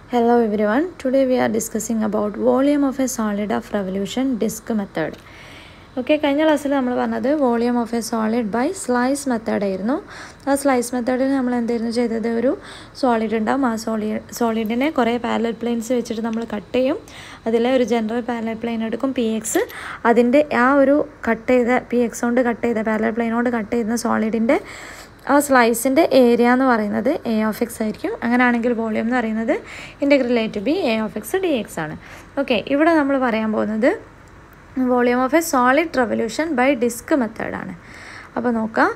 Hello everyone. Today we are discussing about volume of a solid of revolution disk method. Okay കഴിഞ്ഞ ക്ലാസ്സിൽ നമ്മൾ പറഞ്ഞത് volume of a solid by slice method ആയിരുന്നു ആ slice മെത്തേഡിൽ നമ്മൾ എന്തായിരുന്നു ചെയ്തത് ഒരു സോളിഡ് ഉണ്ടാവും ആ സോളി സോളിഡിനെ കുറേ പാരലൽ പ്ലെയിൻസ് വെച്ചിട്ട് നമ്മൾ കട്ട് ചെയ്യും അതിലെ ഒരു ജനറൽ പാരലൽ പ്ലെയിൻ എടുക്കും പി എക്സ് അതിൻ്റെ ആ ഒരു കട്ട് ചെയ്ത പി എക്സ് കൊണ്ട് കട്ട് ചെയ്ത പാരലൽ പ്ലെയിൻ കൊണ്ട് കട്ട് ചെയ്യുന്ന സോളിഡിൻ്റെ ആ സ്ലൈസിൻ്റെ ഏരിയ എന്ന് പറയുന്നത് എ ഓഫ് എക്സ് ആയിരിക്കും അങ്ങനെയാണെങ്കിൽ വോളിയം എന്ന് പറയുന്നത് integral A to B A of X D X ആണ് ഓക്കെ ഇവിടെ നമ്മൾ പറയാൻ പോകുന്നത് volume of a solid revolution by disk മെത്തേഡാണ് അപ്പോൾ നോക്കാം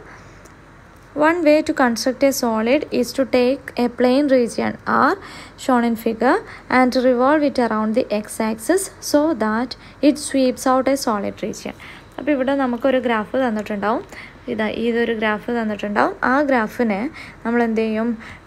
one way to construct a solid is to take a plane region R shown in figure and revolve it around the X axis so that it sweeps out a solid region അപ്പോൾ ഇവിടെ നമുക്കൊരു graph തന്നിട്ടുണ്ടാവും ഇതാ ഇതൊരു graph തന്നിട്ടുണ്ടാവും ആ ഗ്രാഫിനെ നമ്മൾ എന്ത് ചെയ്യും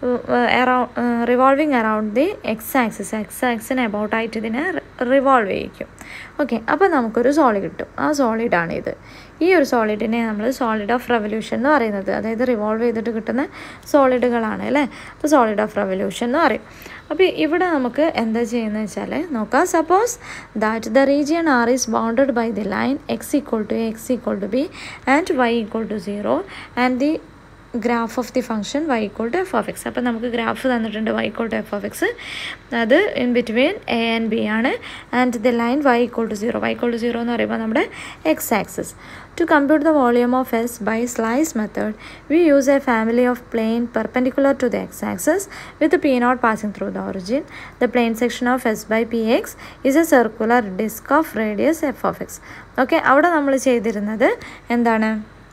around revolving around the X axis X ആക്സിന് അബൌട്ട് ആയിട്ട് ഇതിനെ റിവോൾവ് ചെയ്യിക്കും ഓക്കെ അപ്പോൾ നമുക്കൊരു സോളിഡ് കിട്ടും ആ സോളിഡാണ് ഇത് ഈ ഒരു സോളിഡിനെ നമ്മൾ സോളിഡ് ഓഫ് റെവല്യൂഷൻ എന്ന് പറയുന്നത് അതായത് റിവോൾവ് ചെയ്തിട്ട് കിട്ടുന്ന സോളിഡുകളാണ് അല്ലേ അപ്പോൾ സോളിഡ് ഓഫ് റെവല്യൂഷൻ എന്ന് പറയും അപ്പോൾ ഇവിടെ നമുക്ക് എന്താ ചെയ്യുന്നത് വെച്ചാൽ നോക്കാം suppose that the region R is bounded by the line X equal to X equal to B and Y equal to zero and the graph of the function Y equal to F of X അപ്പോൾ നമുക്ക് graph തന്നിട്ടുണ്ട് Y equal to F of X അത് in between A and B ആണ് and the line Y equal to zero Y equal to zero എന്ന് പറയുമ്പോൾ നമ്മുടെ X axis To compute the volume of S by slice method, we use a family of plane perpendicular to the x-axis with the P0 passing through the origin. The plane section of S by Px is a circular disk of radius f of x. Okay അവിടെ നമ്മൾ ചെയ്തിരുന്നത് എന്താണ്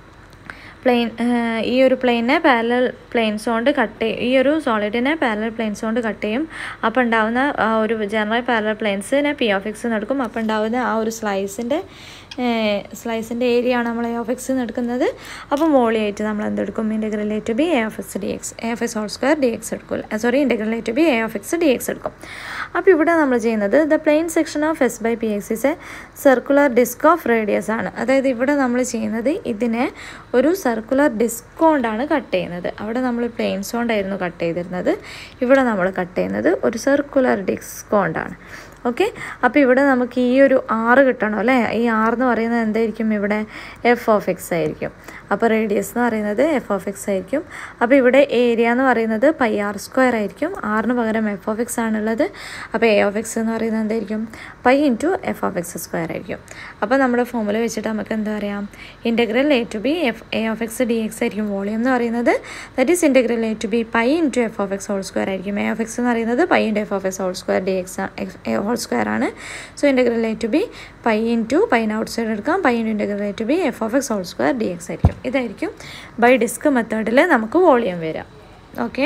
plane ഈ ഒരു പ്ലെയിനെ parallel planes കൊണ്ട് cut ചെയ്യും ഈ ഒരു സോളിഡിനെ പാരലൽ പ്ലെയിൻസ് കൊണ്ട് കട്ട് ചെയ്യും അപ്പോൾ ഉണ്ടാവുന്ന ആ ഒരു ജനറൽ പാരലൽ പ്ലെയിൻസിനെ പി ഓഫ് എക്സ് എടുക്കും അപ്പോൾ ഉണ്ടാവുന്ന ആ ഒരു സ്ലൈസിൻ്റെ സ്ലൈസിൻ്റെ ഏരിയ ആണ് നമ്മൾ എ ഓഫ് എക്സ് എടുക്കുന്നത് അപ്പോൾ മോളിയായിട്ട് നമ്മൾ എന്തെടുക്കും integral A to B A of X D X A of X whole square D X എടുക്കും sorry integral A to B A of X D X എടുക്കും അപ്പോൾ ഇവിടെ നമ്മൾ ചെയ്യുന്നത് the plane section of S by P X is a circular disk of radius ആണ് അതായത് ഇവിടെ നമ്മൾ ചെയ്യുന്നത് ഇതിനെ ഒരു സർക്കുലർ ഡിസ്ക് കൊണ്ടാണ് കട്ട് ചെയ്യുന്നത് അവിടെ നമ്മൾ പ്ലെയിൻസ് കൊണ്ടായിരുന്നു കട്ട് ചെയ്തിരുന്നത് ഇവിടെ നമ്മൾ കട്ട് ചെയ്യുന്നത് ഒരു സർക്കുലർ ഡിസ്ക് കൊണ്ടാണ് ഓക്കെ അപ്പോൾ ഇവിടെ നമുക്ക് ഈ ഒരു ആറ് കിട്ടണം അല്ലേ ഈ ആറ് എന്ന് പറയുന്നത് എന്തായിരിക്കും ഇവിടെ എഫ് ഓഫ് എക്സ് ആയിരിക്കും അപ്പോൾ റേഡിയസ് എന്ന് പറയുന്നത് എഫ് ഓഫ് എക്സ് ആയിരിക്കും അപ്പോൾ ഇവിടെ ഏരിയ എന്ന് പറയുന്നത് പൈ ആർ സ്ക്വയർ ആയിരിക്കും ആറിന് പകരം എഫ് ഓഫ് എക്സ് ആണുള്ളത് അപ്പോൾ എ ഓഫ് എക്സ് എന്ന് പറയുന്നത് എന്തായിരിക്കും pi into F of X square ആയിരിക്കും അപ്പോൾ നമ്മുടെ ഫോമുല വെച്ചിട്ട് നമുക്ക് എന്താ പറയാം integral A to B F A of X D X ആയിരിക്കും വോളിയം എന്ന് പറയുന്നത് that is integral A to B pi into F of X whole square ആയിരിക്കും എ ഓഫ് എക്സ് എന്ന് പറയുന്നത് pi into F of X whole square D X whole square ആണ് so integral A to B pi into pine outside എടുക്കാം pi into integral A to B F of X whole square D X ആയിരിക്കും ഇതായിരിക്കും by disk മെത്തേഡിൽ നമുക്ക് volume വരാം okay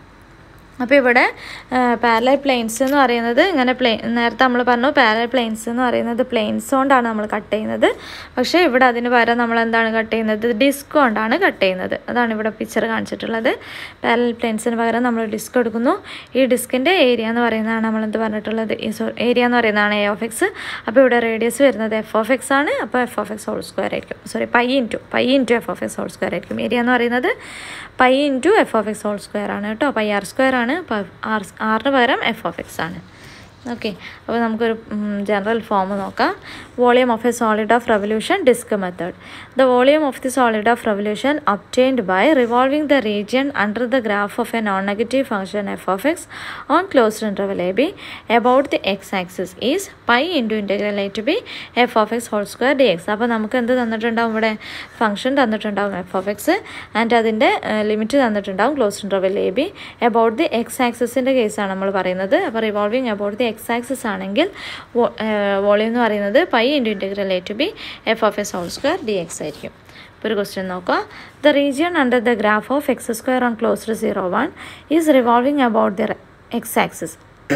അപ്പോൾ ഇവിടെ parallel planes എന്ന് പറയുന്നത് ഇങ്ങനെ പ്ലെയിൻ നേരത്തെ നമ്മൾ പറഞ്ഞു പാരലൽ പ്ലെയിൻസ് എന്ന് പറയുന്നത് പ്ലെയിൻസ് കൊണ്ടാണ് നമ്മൾ കട്ട് ചെയ്യുന്നത് പക്ഷേ ഇവിടെ അതിന് പകരം നമ്മൾ എന്താണ് കട്ട് ചെയ്യുന്നത് ഡിസ്ക് കൊണ്ടാണ് കട്ട് ചെയ്യുന്നത് അതാണ് ഇവിടെ പിക്ചർ കാണിച്ചിട്ടുള്ളത് പാരലൽ പ്ലെയിൻസിന് പകരം നമ്മൾ ഡിസ്ക് എടുക്കുന്നു ഈ ഡിസ്കിൻ്റെ ഏരിയ എന്ന് പറയുന്നതാണ് നമ്മൾ എന്ത് പറഞ്ഞിട്ടുള്ളത് ഏരിയ എന്ന് പറയുന്നതാണ് എ ഓഫ് എക്സ് അപ്പോൾ ഇവിടെ റേഡിയസ് വരുന്നത് എഫ് ഓഫ് എക്സ് ആണ് അപ്പോൾ F of X whole square ആയിരിക്കും sorry pi into pi into F of X whole square ആയിരിക്കും ഏരിയ എന്ന് പറയുന്നത് pi into F of X whole square ആണ് കേട്ടോ പൈ ആർ സ്ക്വയർ ആണ് ആർ ആറിന് പകരം എഫ് ഓഫ് എക്സ് ആണ് ഓക്കെ അപ്പോൾ നമുക്കൊരു ജനറൽ ഫോം നോക്കാം volume of a solid of revolution disk method the volume of the solid of revolution obtained by revolving the region under the graph of a non negative function F of X on closed interval A B about the X axis is pi into integral A to B F of X whole square D X അപ്പോൾ നമുക്ക് എന്ത് തന്നിട്ടുണ്ടാവും ഇവിടെ function തന്നിട്ടുണ്ടാവും F of X and അതിൻ്റെ limit തന്നിട്ടുണ്ടാവും closed interval A B about the X ആക്സിസിൻ്റെ കേസാണ് നമ്മൾ പറയുന്നത് അപ്പോൾ revolving about the X axis ആണെങ്കിൽ വോളിയം എന്ന് പറയുന്നത് pi into integral A to B F of S whole square D X ആയിരിക്കും ഇപ്പോൾ ഒരു ക്വസ്റ്റ്യൻ നോക്കാം the region under the graph of X square on closed zero one is revolving about the X axis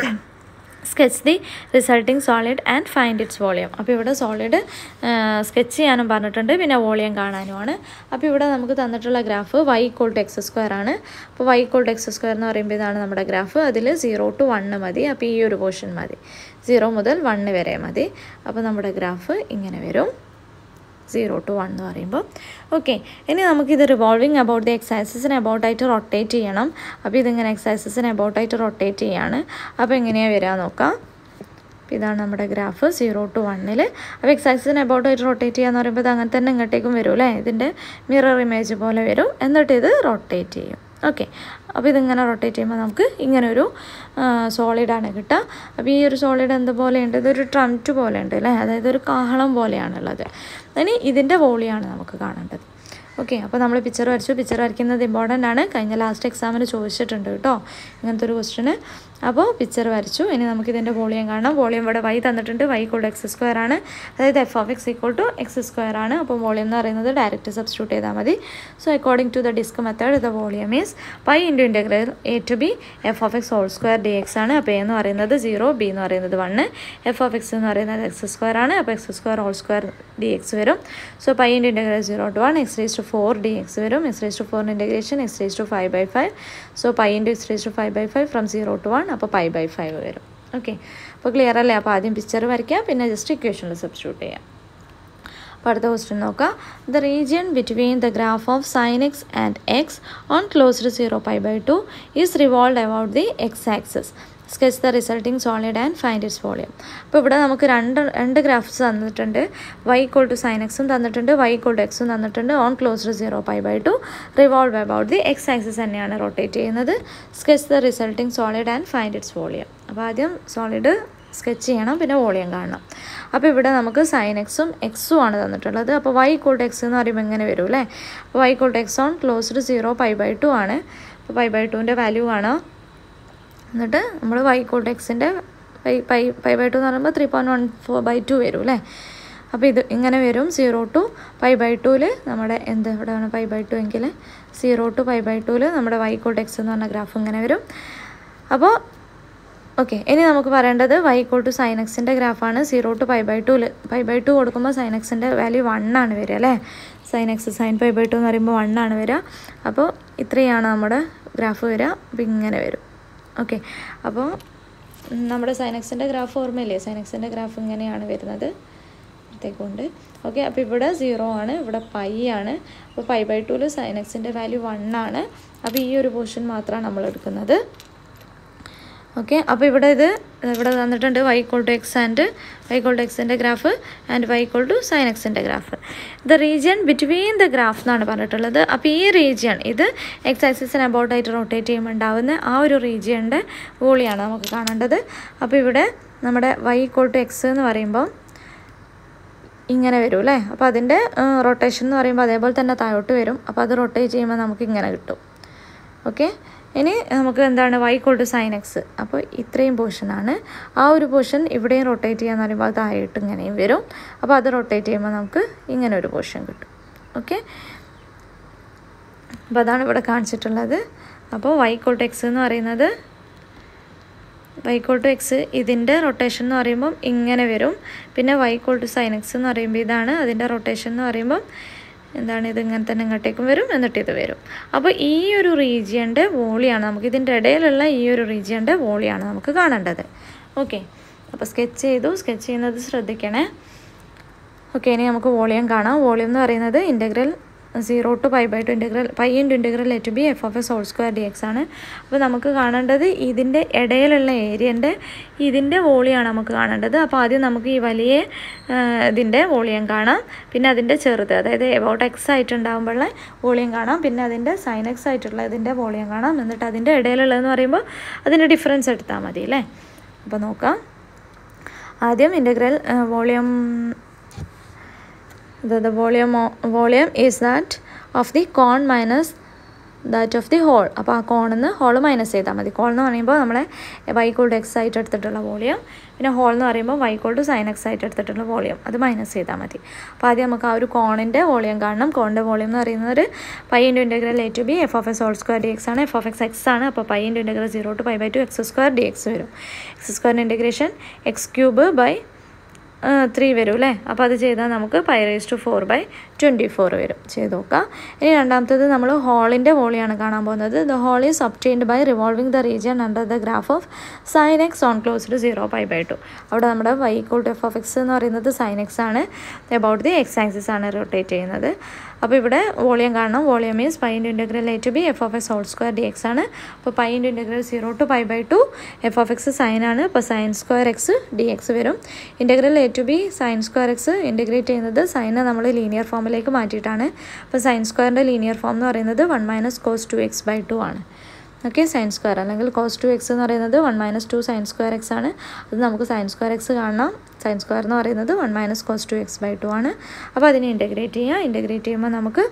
sketch the resulting solid and find its volume അപ്പോൾ ഇവിടെ solid sketch ചെയ്യാനും പറഞ്ഞിട്ടുണ്ട് പിന്നെ volume കാണാനുമാണ് അപ്പോൾ ഇവിടെ നമുക്ക് തന്നിട്ടുള്ള graph Y equal to X square ആണ് അപ്പോൾ Y equal to X square എന്ന് പറയുമ്പോൾ ഇതാണ് നമ്മുടെ ഗ്രാഫ് അതിൽ സീറോ ടു വണ്ണ് മതി അപ്പോൾ ഈ ഒരു പോർഷൻ മതി സീറോ മുതൽ വണ്ണ് വരെ മതി അപ്പോൾ നമ്മുടെ ഗ്രാഫ് ഇങ്ങനെ വരും സീറോ ടു വൺ എന്ന് പറയുമ്പോൾ ഓക്കെ ഇനി നമുക്കിത് റിവോൾവിങ് അബൌട്ട് ദി എക്സൈസസിന് അബൌട്ടായിട്ട് റൊട്ടേറ്റ് ചെയ്യണം അപ്പോൾ ഇതിങ്ങനെ എക്സൈസസിന് അബൌട്ടായിട്ട് റൊട്ടേറ്റ് ചെയ്യാണ് അപ്പോൾ എങ്ങനെയാണ് വരിക നോക്കാം അപ്പോൾ ഇതാണ് നമ്മുടെ ഗ്രാഫ് സീറോ ടു വണ്ണിൽ അപ്പോൾ എക്സൈസിന് അബൌട്ടായിട്ട് റൊട്ടേറ്റ് ചെയ്യാന്ന് പറയുമ്പോൾ ഇത് അങ്ങനെ തന്നെ ഇങ്ങോട്ടേക്കും വരും അല്ലേ ഇതിൻ്റെ മിറർ ഇമേജ് പോലെ വരും എന്നിട്ട് ഇത് റൊട്ടേറ്റ് ചെയ്യും ഓക്കെ അപ്പോൾ ഇതിങ്ങനെ റൊട്ടേറ്റ് ചെയ്യുമ്പോൾ നമുക്ക് ഇങ്ങനെ ഒരു സോളിഡാണ് കിട്ടുക അപ്പോൾ ഈ ഒരു സോളിഡ് എന്തുപോലെ ഉണ്ട് ഇതൊരു ട്രംറ്റ് പോലെ ഉണ്ട് അല്ലേ അതായത് ഒരു കാഹളം പോലെയാണുള്ളത് ഇനി ഇതിൻ്റെ വോളിയാണ് നമുക്ക് കാണേണ്ടത് ഓക്കെ അപ്പോൾ നമ്മൾ പിക്ചർ വരച്ചു പിക്ചർ വരയ്ക്കുന്നത് ഇമ്പോർട്ടൻ്റ് ആണ് കഴിഞ്ഞ ലാസ്റ്റ് എക്സാമിന് ചോദിച്ചിട്ടുണ്ട് കേട്ടോ ഇങ്ങനത്തെ ഒരു ക്വസ്റ്റിന് അപ്പോൾ പിക്ചർ വരച്ചു ഇനി നമുക്ക് ഇതിൻ്റെ വോളിയം കാണാം വോളിയം ഇവിടെ വൈ തന്നിട്ടുണ്ട് Y equal to X square ആണ് അതായത് F of X equal to X square ആണ് അപ്പോൾ വോളിയം എന്ന് പറയുന്നത് ഡയറക്റ്റ് സബ്സ്റ്റിറ്റ്യൂട്ട് ചെയ്താൽ മതി so according to the disk method the volume is pi into integral A to B F of X whole square D X ആണ് അപ്പോൾ A എന്ന് പറയുന്നത് സീറോ ബി എന്ന് പറയുന്നത് വണ്ണ് എഫ് ഓഫ് എക്സ് എന്ന് പറയുന്നത് എക്സ് സ്ക്വയർ ആണ് അപ്പോൾ X square whole square D X വരും so pi into integral zero to one X raise to four D X വരും എക്സ് റേസ് ടു ഫോറിൻ്റെ integration X raise to five by five so pi into X raise to five by five from zero to one അപ്പോൾ pi by five വരും okay അപ്പോൾ clear അല്ലേ അപ്പോൾ ആദ്യം picture വരയ്ക്കാം പിന്നെ ജസ്റ്റ് ഇക്വേഷനിൽ സബ്സ്റ്റിറ്റ്യൂട്ട് ചെയ്യാം അപ്പോൾ അടുത്ത ക്വസ്റ്റ്യൻ നോക്കാം the region between the graph of sine X and X on closed zero pi by two is revolve about the X axis sketch the resulting solid and find its volume അപ്പോൾ ഇവിടെ നമുക്ക് രണ്ട് രണ്ട് graphs തന്നിട്ടുണ്ട് Y equal to sign എക്സും തന്നിട്ടുണ്ട് Y equal to എക്സും തന്നിട്ടുണ്ട് on closed zero pi by two revolve about the X axis തന്നെയാണ് റൊട്ടേറ്റ് ചെയ്യുന്നത് sketch the resulting solid and find its volume അപ്പോൾ ആദ്യം സോളിഡ് സ്കെച്ച് ചെയ്യണം പിന്നെ വോളിയം കാണണം അപ്പോൾ ഇവിടെ നമുക്ക് സൈൻ എക്സും എക്സും ആണ് തന്നിട്ടുള്ളത് അപ്പോൾ വൈ ഈക്വൾ ടു എക്സ് എന്ന് പറയുമ്പോൾ എങ്ങനെ വരും അല്ലേ അപ്പോൾ Y equal to X on closed zero pi by two ആണ് അപ്പോൾ പൈ ബൈ ടുവിൻ്റെ വാല്യൂ കാണാം എന്നിട്ട് നമ്മൾ വൈ ഈക്വൾ ടു എക്സിൻ്റെ pi pi pi by two എന്ന് പറയുമ്പോൾ three point one four by two വരും അല്ലേ അപ്പോൾ ഇത് ഇങ്ങനെ വരും സീറോ ടു പൈ ബൈ ടുവിൽ നമ്മുടെ എന്ത് ഇവിടെയാണ് പൈ ബൈ ടു എങ്കിൽ സീറോ ടു പൈ ബൈ ടുവിൽ നമ്മുടെ വൈ ഈക്വൾ ടു എക്സ് എന്ന് പറഞ്ഞ ഗ്രാഫ് ഇങ്ങനെ വരും അപ്പോൾ ഓക്കെ ഇനി നമുക്ക് പറയേണ്ടത് വൈ ഈക്വൾ ടു സൈൻ എക്സിൻ്റെ ഗ്രാഫാണ് സീറോ ടു പൈ ബൈ ടുവിൽ പൈ ബൈ ടു കൊടുക്കുമ്പോൾ സൈൻ എക്സിൻ്റെ വാല്യൂ വൺ ആണ് വരിക അല്ലേ sine X sine pi by two എന്ന് പറയുമ്പോൾ വൺ ആണ് വരിക അപ്പോൾ ഇത്രയാണ് നമ്മുടെ ഗ്രാഫ് വരിക അപ്പോൾ ഇങ്ങനെ വരും ഓക്കെ അപ്പോൾ നമ്മുടെ സൈനക്സിൻ്റെ ഗ്രാഫ് ഓർമ്മയില്ലേ സൈനക്സിൻ്റെ ഗ്രാഫ് ഇങ്ങനെയാണ് വരുന്നത് കൊണ്ട് ഓക്കെ അപ്പോൾ ഇവിടെ സീറോ ആണ് ഇവിടെ പൈ ആണ് അപ്പോൾ പൈ ബൈ ടുവിൽ സൈനക്സിൻ്റെ വാല്യൂ വൺ ആണ് അപ്പോൾ ഈ ഒരു പോർഷൻ മാത്രമാണ് നമ്മൾ എടുക്കുന്നത് ഓക്കെ അപ്പോൾ ഇവിടെ ഇത് ഇവിടെ തന്നിട്ടുണ്ട് Y equal to X and Y equal to എക്സിൻ്റെ graph and Y equal to sine എക്സിൻ്റെ graph the region between the graph എന്നാണ് പറഞ്ഞിട്ടുള്ളത് അപ്പോൾ ഈ റീജിയൺ ഇത് എക്സ് ആക്സിസിന് അബൌട്ടായിട്ട് റൊട്ടേറ്റ് ചെയ്യുമ്പോൾ ഉണ്ടാവുന്ന ആ ഒരു റീജിയൻ്റെ വോളിയാണ് നമുക്ക് കാണേണ്ടത് അപ്പോൾ ഇവിടെ നമ്മുടെ വൈ ഇക്വൾ ടു എക്സ് എന്ന് പറയുമ്പോൾ ഇങ്ങനെ വരും അല്ലേ അപ്പോൾ അതിൻ്റെ റൊട്ടേഷൻ എന്ന് പറയുമ്പോൾ അതേപോലെ തന്നെ താഴോട്ട് വരും അപ്പോൾ അത് റൊട്ടേറ്റ് ചെയ്യുമ്പോൾ നമുക്ക് ഇങ്ങനെ കിട്ടും ഓക്കെ ഇനി നമുക്ക് എന്താണ് Y equal to sine X അപ്പോൾ ഇത്രയും പോർഷനാണ് ആ ഒരു പോർഷൻ ഇവിടെയും റൊട്ടേറ്റ് ചെയ്യാന്ന് പറയുമ്പോൾ അത് താഴോട്ട് ഇങ്ങനെയും വരും അപ്പോൾ അത് റൊട്ടേറ്റ് ചെയ്യുമ്പോൾ നമുക്ക് ഇങ്ങനെ ഒരു പോർഷൻ കിട്ടും ഓക്കെ അപ്പോൾ അതാണ് ഇവിടെ കാണിച്ചിട്ടുള്ളത് അപ്പോൾ വൈ കോൾ ടു എക്സ് എന്ന് പറയുന്നത് വൈ കോൾ ടു എക്സ് ഇതിൻ്റെ റൊട്ടേഷൻ എന്ന് പറയുമ്പം ഇങ്ങനെ വരും പിന്നെ Y equal to sine X എന്ന് പറയുമ്പോൾ ഇതാണ് അതിൻ്റെ റൊട്ടേഷൻ എന്ന് പറയുമ്പം എന്താണ് ഇത് ഇങ്ങനെ തന്നെ ഇങ്ങോട്ടേക്കും വരും എന്നിട്ട് ഇത് വരും അപ്പോൾ ഈ ഒരു റീജിയൻ്റെ വോളിയാണ് നമുക്ക് ഇതിൻ്റെ ഇടയിലുള്ള ഈ ഒരു റീജിയൻ്റെ വോളിയാണ് നമുക്ക് കാണേണ്ടത് ഓക്കെ അപ്പോൾ സ്കെച്ച് ചെയ്തു സ്കെച്ച് ചെയ്യുന്നത് ശ്രദ്ധിക്കണേ ഓക്കെ ഇനി നമുക്ക് വോളിയം കാണാം വോളിയം എന്ന് പറയുന്നത് integral zero to pi by two integral pi into integral A to B F of S whole square D X ആണ് അപ്പോൾ നമുക്ക് കാണേണ്ടത് ഇതിൻ്റെ ഇടയിലുള്ള ഏരിയൻ്റെ ഇതിൻ്റെ വോളിയാണ് നമുക്ക് കാണേണ്ടത് അപ്പോൾ ആദ്യം നമുക്ക് ഈ വലിയ ഇതിൻ്റെ വോളിയം കാണാം പിന്നെ അതിൻ്റെ ചെറുത് അതായത് എബൌട്ട് എക്സ് ആയിട്ടുണ്ടാകുമ്പോഴുള്ള വോളിയം കാണാം പിന്നെ അതിൻ്റെ സൈൻ എക്സ് ആയിട്ടുള്ള ഇതിൻ്റെ വോളിയം കാണാം എന്നിട്ട് അതിൻ്റെ ഇടയിലുള്ളതെന്ന് പറയുമ്പോൾ അതിൻ്റെ ഡിഫറൻസ് എടുത്താൽ മതി അല്ലേ അപ്പോൾ നോക്കാം ആദ്യം integral volume the, the volume o- volume is that of the cone minus that of the hole അപ്പോൾ ആ കോണിൽ നിന്ന് ഹോൾ മൈനസ് ചെയ്താൽ മതി കോൾ എന്ന് പറയുമ്പോൾ നമ്മളെ വൈ കോൾ ടു എക്സ് ആയിട്ട് എടുത്തിട്ടുള്ള വോളിയം പിന്നെ ഹോൾ എന്ന് പറയുമ്പോൾ Y equal to sine X ആയിട്ട് എടുത്തിട്ടുള്ള വോളിയം അത് മൈനസ് ചെയ്താൽ മതി അപ്പോൾ ആദ്യം നമുക്ക് ആ ഒരു കോണിൻ്റെ വോളിയം കാണണം കോണിൻ്റെ വോളിയം എന്ന് പറയുന്നത് pi into integral A to B F of S whole square D X ആണ് എഫ് ഓഫ് എക്സ് എക്സ് ആണ് അപ്പോൾ pi into integral zero to pi by two X square D X വരും X സ്ക്വയറിൻ്റെ integration X cube by three വരും അല്ലേ അപ്പോൾ അത് ചെയ്താൽ നമുക്ക് pi raise to four by twenty four വരും ചെയ്ത് നോക്കാം ഇനി രണ്ടാമത്തേത് നമ്മൾ ഹോളിൻ്റെ വോളിയാണ് കാണാൻ പോകുന്നത് the hole is obtained by revolving the region under the graph of sine X on closed zero pi by two അവിടെ നമ്മുടെ Y equal to F of X എന്ന് പറയുന്നത് സൈൻ എക്സ് ആണ് എബൌട്ട് ദി എക്സ് ആക്സിസ് ആണ് rotate ചെയ്യുന്നത് അപ്പോൾ ഇവിടെ volume കാണണം volume means pi into integral A to B F of X whole square D X ആണ് അപ്പോൾ pi into integral zero to pi by two F of X sine ആണ് അപ്പോൾ sine square X D X വരും integral A to B sine square X integrate ചെയ്യുന്നത് സൈനെ നമ്മൾ linear ഫോമിലേക്ക് മാറ്റിയിട്ടാണ് അപ്പോൾ സൈൻ സ്ക്വയറിൻ്റെ ലീനിയർ ഫോം എന്ന് പറയുന്നത് one minus cos two x by two ആണ് ഓക്കെ സൈൻ സ്ക്വയർ അല്ലെങ്കിൽ കോസ് ടു എക്സ് എന്ന് പറയുന്നത് one minus two sine square x ആണ് അത് നമുക്ക് സൈൻ സ്ക്വയർ എക്സ് കാണണം സൈൻ സ്ക്വയർ എന്ന് പറയുന്നത് one minus cos two x by two ആണ് അപ്പോൾ അതിനെ ഇൻറ്റഗ്രേറ്റ് ചെയ്യുക ഇൻറ്റഗ്രേറ്റ് ചെയ്യുമ്പോൾ നമുക്ക്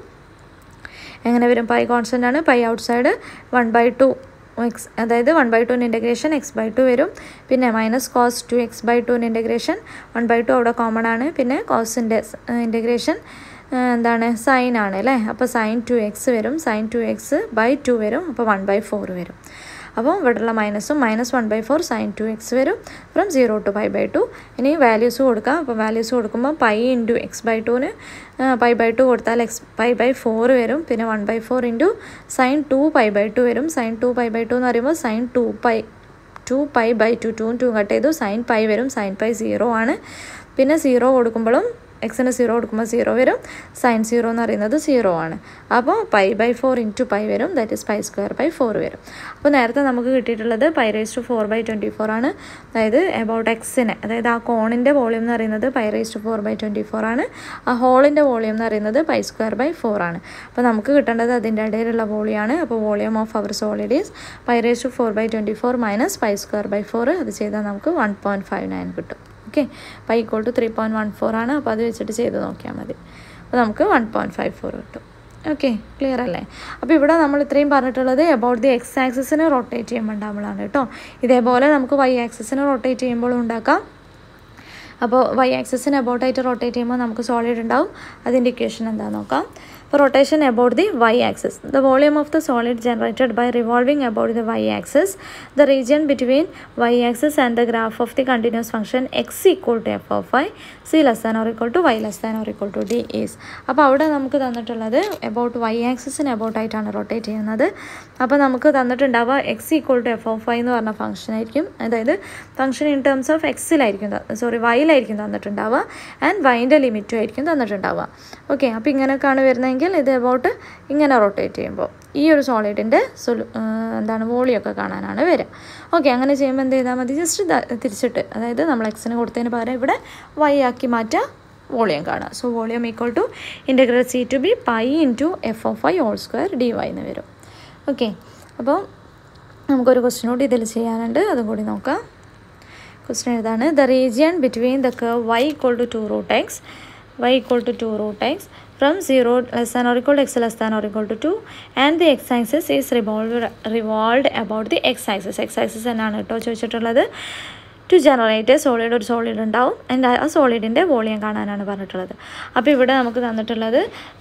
എങ്ങനെ വരും പൈ കോൺസ്റ്റൻ്റ് ആണ് pi outside one by two x അതായത് വൺ ബൈ ടുവിൻ്റെ ഇൻറ്റഗ്രേഷൻ എക്സ് ബൈ ടു വരും പിന്നെ minus cos two x by ടുവിൻ്റെ ഇൻറ്റഗ്രേഷൻ വൺ ബൈ ടു അവിടെ കോമൺ ആണ് പിന്നെ കോസിൻ്റെ ഇൻറ്റഗ്രേഷൻ എന്താണ് സൈൻ ആണ് അല്ലേ അപ്പോൾ സൈൻ ടു എക്സ് വരും sine two x by two വരും അപ്പോൾ വൺ ബൈ ഫോർ വരും അപ്പോൾ ഇവിടെയുള്ള മൈനസും minus one by four sine two x വരും from zero to pi by two ഇനി വാല്യൂസ് കൊടുക്കാം അപ്പോൾ വാല്യൂസ് കൊടുക്കുമ്പോൾ പൈ ഇൻറ്റു എക്സ് ബൈ ടുവിന് പൈ ബൈ ടു കൊടുത്താൽ എക്സ് പൈ ബൈ ഫോർ വരും പിന്നെ one by four into sine two pi by two വരും sine two pi by two എന്ന് പറയുമ്പോൾ sine two pi two pi by two two two cut ചെയ്തു sine pi വരും sine pi zero ആണ് പിന്നെ zero കൊടുക്കുമ്പോഴും എക്സിന് സീറോ കൊടുക്കുമ്പോൾ zero വരും സൈൻ സീറോ എന്ന് പറയുന്നത് സീറോ ആണ് അപ്പോൾ pi by four into pi വരും that is pi square by four വരും അപ്പോൾ നേരത്തെ നമുക്ക് കിട്ടിയിട്ടുള്ളത് pi raise to four by twenty four ആണ് അതായത് എബൌട്ട് എക്സിന് അതായത് ആ കോണിൻ്റെ വോളിയം എന്ന് പറയുന്നത് pi raise to four by twenty four ആണ് ആ ഹോളിൻ്റെ വോളിയം എന്ന് പറയുന്നത് പൈ സ്ക്വയർ ബൈ ഫോർ ആണ് അപ്പോൾ നമുക്ക് കിട്ടേണ്ടത് അതിൻ്റെ ഇടയിലുള്ള വോളിയാണ് അപ്പോൾ volume of our solid is pi raise to four by twenty four minus pi square by four അത് ചെയ്താൽ നമുക്ക് വൺ പോയിൻറ്റ് ഫൈവ് നയൻ കിട്ടും okay pi equal to three point one four ആണ് അപ്പോൾ അത് വെച്ചിട്ട് ചെയ്ത് നോക്കിയാൽ മതി അപ്പോൾ നമുക്ക് വൺ പോയിൻറ്റ് ഫൈവ് ഫോർ കിട്ടും ഓക്കെ ക്ലിയർ അല്ലേ അപ്പോൾ ഇവിടെ നമ്മൾ ഇത്രയും പറഞ്ഞിട്ടുള്ളത് എബൌട്ട് ദി എക്സ് ആക്സിസിനെ റൊട്ടേറ്റ് ചെയ്യുമ്പോൾ ഉണ്ടാകുമ്പോഴാണ് കേട്ടോ ഇതേപോലെ നമുക്ക് വൈ ആക്സിസിനെ റൊട്ടേറ്റ് ചെയ്യുമ്പോഴും ഉണ്ടാക്കാം അപ്പോൾ വൈ ആക്സിസിന് എബൌട്ടായിട്ട് റൊട്ടേറ്റ് ചെയ്യുമ്പോൾ നമുക്ക് സോളിഡ് ഉണ്ടാവും അതിൻ്റെ ഇക്വേഷൻ എന്താണെന്ന് നോക്കാം അപ്പോൾ rotation about the y axis the volume of the solid generated by revolving about the y axis the region between y axis and the graph of the continuous function x equal to F of y c less than or equal to y less than or equal to d is അപ്പോൾ അവിടെ നമുക്ക് തന്നിട്ടുള്ളത് about y ആക്സിസിന് എബൌട്ടായിട്ടാണ് rotate ചെയ്യുന്നത് അപ്പോൾ നമുക്ക് തന്നിട്ടുണ്ടാവുക x equal to F of y എന്ന് പറഞ്ഞ ഫംഗ്ഷൻ ആയിരിക്കും അതായത് ഫംഗ്ഷൻ ഇൻ ടേംസ് ഓഫ് എക്സിലായിരിക്കും സോറി വൈയിലായിരിക്കും തന്നിട്ടുണ്ടാവുക ആൻഡ് വൈൻ്റെ ലിമിറ്റും ആയിരിക്കും തന്നിട്ടുണ്ടാവുക ഓക്കെ അപ്പോൾ ഇങ്ങനെയൊക്കെയാണ് വരുന്നതെങ്കിൽ ഇത് എബൌട്ട് ഇങ്ങനെ റൊട്ടേറ്റ് ചെയ്യുമ്പോൾ ഈ ഒരു സോളിഡിൻ്റെ സൊലു എന്താണ് വോളിയൊക്കെ കാണാനാണ് വരിക ഓക്കെ അങ്ങനെ ചെയ്യുമ്പോൾ എന്ത് ചെയ്താൽ മതി ജസ്റ്റ് തിരിച്ചിട്ട് അതായത് നമ്മൾ എക്സിന് കൊടുത്തതിന് പകരം ഇവിടെ വൈ ആക്കി മാറ്റുക വോളിയം കാണുക so volume equal to integral c to B pi into F of y whole square d y എന്ന് വരും ഓക്കെ അപ്പോൾ നമുക്കൊരു ക്വസ്റ്റ്യൻ കൂടി ഇതിൽ ചെയ്യാനുണ്ട് അതും കൂടി നോക്കാം ക്വസ്റ്റ്യൻ എഴുതാണ് the region between the curve y equal to two root x y equal to 2 root x from 0 less than or equal to x less than or equal to 2 and the x axis is revolved, revolved about the x axis x axis എന്നാണ് കേട്ടോ ചോദിച്ചിട്ടുള്ളത് to generate solid ഒരു solid ഉണ്ടാവും and ആ സോളിഡിൻ്റെ volume കാണാനാണ് പറഞ്ഞിട്ടുള്ളത് അപ്പോൾ ഇവിടെ നമുക്ക് തന്നിട്ടുള്ളത്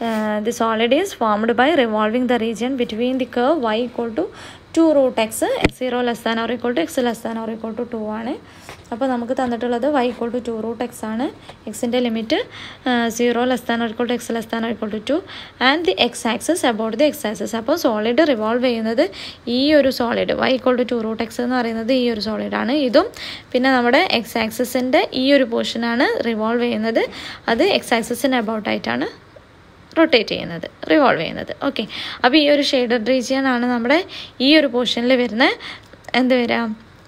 the solid is formed by revolving the region between the curve y equal to two root x x zero less than or equal to x less than or equal to two ആണ് അപ്പോൾ നമുക്ക് തന്നിട്ടുള്ളത് y equal to two root x ആണ് എക്സിൻ്റെ limit zero less than or equal to x less than or equal to two and the X axis about the X axis അപ്പോൾ solid revolve ചെയ്യുന്നത് ഈ ഒരു solid y equal to two root x എന്ന് പറയുന്നത് ഈ ഒരു സോളിഡാണ് ഇതും പിന്നെ നമ്മുടെ എക്സ് ആക്സസിൻ്റെ ഈ ഒരു പോർഷനാണ് റിവോൾവ് ചെയ്യുന്നത് അത് എക്സ് ആക്സസിന് അബൌട്ടായിട്ടാണ് റൊട്ടേറ്റ് ചെയ്യുന്നത് റിവോൾവ് ചെയ്യുന്നത് ഓക്കെ അപ്പോൾ ഈ ഒരു ഷെയ്ഡഡ് റീജിയൻ ആണ് നമ്മുടെ ഈ ഒരു പോർഷനിൽ വരുന്ന എന്ത് വരാം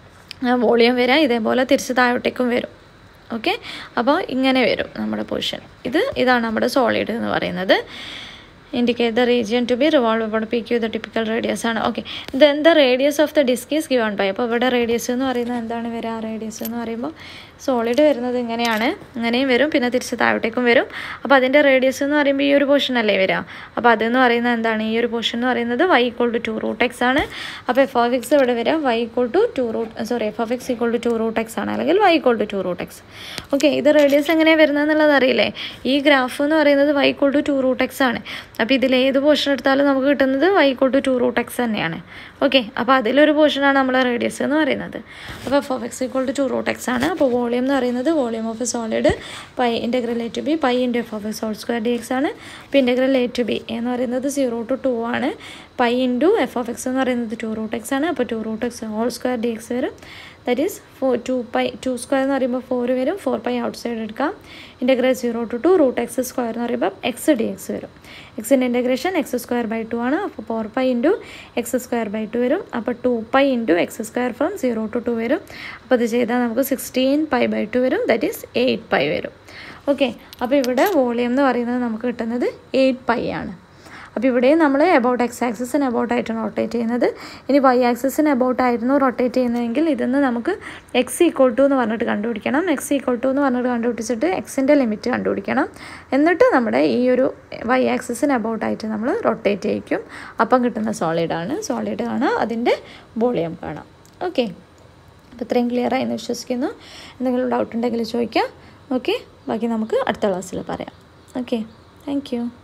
വോളിയം വരാം ഇതേപോലെ തിരിച്ച് താഴോട്ടേക്കും വരും ഓക്കെ അപ്പോൾ ഇങ്ങനെ വരും നമ്മുടെ പൊസിഷൻ ഇത് ഇതാണ് നമ്മുടെ സോളിഡ് എന്ന് പറയുന്നത് indicate the region to be revolve അപ്പോൾ P Q the typical radius ആണ് okay then the radius of the disc is given by അപ്പോൾ ഇവിടെ റേഡിയസ് എന്ന് പറയുന്നത് എന്താണ് വരിക റേഡിയസ് എന്ന് പറയുമ്പോൾ സോളിഡ് വരുന്നത് ഇങ്ങനെയാണ് ഇങ്ങനെയും വരും പിന്നെ തിരിച്ച് താഴോട്ടേക്കും വരും അപ്പോൾ അതിൻ്റെ റേഡിയസ് എന്ന് പറയുമ്പോൾ ഈ ഒരു പോർഷൻ അല്ലേ വരിക അപ്പോൾ അതെന്ന് പറയുന്നത് എന്താണ് ഈ ഒരു പോർഷൻ എന്ന് പറയുന്നത് y equal to two root x ആണ് അപ്പോൾ എഫ് ഓഫ് എക്സ് ഇവിടെ വരിക y equal to two root sorry f of X equal to two root x ആണ് അല്ലെങ്കിൽ y equal to two root x okay ഇത് radius എങ്ങനെയാണ് വരുന്നത് എന്നുള്ളത് അറിയില്ലേ ഈ ഗ്രാഫ് എന്ന് പറയുന്നത് y equal to two root x ആണ് അപ്പോൾ ഇതിൽ ഏത് പോർഷൻ എടുത്താലും നമുക്ക് കിട്ടുന്നത് y equal to two root X തന്നെയാണ് ഓക്കെ അപ്പോൾ അതിലൊരു പോർഷനാണ് നമ്മൾ റേഡിയസ് എന്ന് പറയുന്നത് അപ്പോൾ F of X equal to two root x ആണ് അപ്പോൾ വോളിയം എന്ന് പറയുന്നത് volume of a solid pi integral A to B pi into F of a sole square D X ആണ് അപ്പോൾ ഇൻ്റഗ്രൽ എ ടു ബി എന്ന് പറയുന്നത് zero to two ആണ് pi into F of X എന്ന് പറയുന്നത് two root x ആണ് അപ്പോൾ two root x whole square D X വരും that is four two pi two square എന്ന് പറയുമ്പോൾ ഫോർ വരും ഫോർ പൈ ഔട്ട് സൈഡ് എടുക്കാം integrate zero to two root x square എന്ന് പറയുമ്പോൾ എക്സ് ഡി എക്സ് വരും എക്സിൻ്റെ integration x square by two ആണ് അപ്പോൾ four pi into x square by two വരും അപ്പോൾ two pi into x square from zero to two വരും അപ്പോൾ ഇത് ചെയ്താൽ നമുക്ക് സിക്സ്റ്റീൻ പൈ ബൈ ടു വരും ദറ്റ് ഈസ് എയ്റ്റ് പൈ വരും ഓക്കെ അപ്പോൾ ഇവിടെ വോളിയം എന്ന് പറയുന്നത് നമുക്ക് കിട്ടുന്നത് എയ്റ്റ് പൈ ആണ് അപ്പോൾ ഇവിടെ നമ്മൾ എബൌട്ട് എക്സ് ആക്സിസിന് എബൌട്ട് ആയിട്ടാണ് റൊട്ടേറ്റ് ചെയ്യുന്നത് ഇനി വൈ ആക്സിസിന് എബൌട്ട് ആയിരുന്നു റൊട്ടേറ്റ് ചെയ്യുന്നതെങ്കിൽ ഇതിന്ന് നമുക്ക് എക്സ് ഈക്വൾ ടു എന്ന് പറഞ്ഞിട്ട് കണ്ടുപിടിക്കണം എക്സ് ഈക്വൾ ടു എന്ന് പറഞ്ഞിട്ട് കണ്ടുപിടിച്ചിട്ട് എക്സിൻ്റെ ലിമിറ്റ് കണ്ടുപിടിക്കണം എന്നിട്ട് നമ്മുടെ ഈ ഒരു വൈ ആക്സിസിന് എബൌട്ട് ആയിട്ട് നമ്മൾ റൊട്ടേറ്റ് ചെയ്യിക്കും അപ്പം കിട്ടുന്ന സോളിഡാണ് സോളിഡ് കാണാം അതിൻ്റെ വോളിയം കാണാം ഓക്കെ അപ്പോൾ ഇത്രയും ക്ലിയർ ആയെന്ന് വിശ്വസിക്കുന്നു എന്തെങ്കിലും ഡൗട്ട് ഉണ്ടെങ്കിൽ ചോദിക്കാം ഓക്കെ ബാക്കി നമുക്ക് അടുത്ത ക്ലാസ്സിൽ പറയാം ഓക്കെ താങ്ക് യു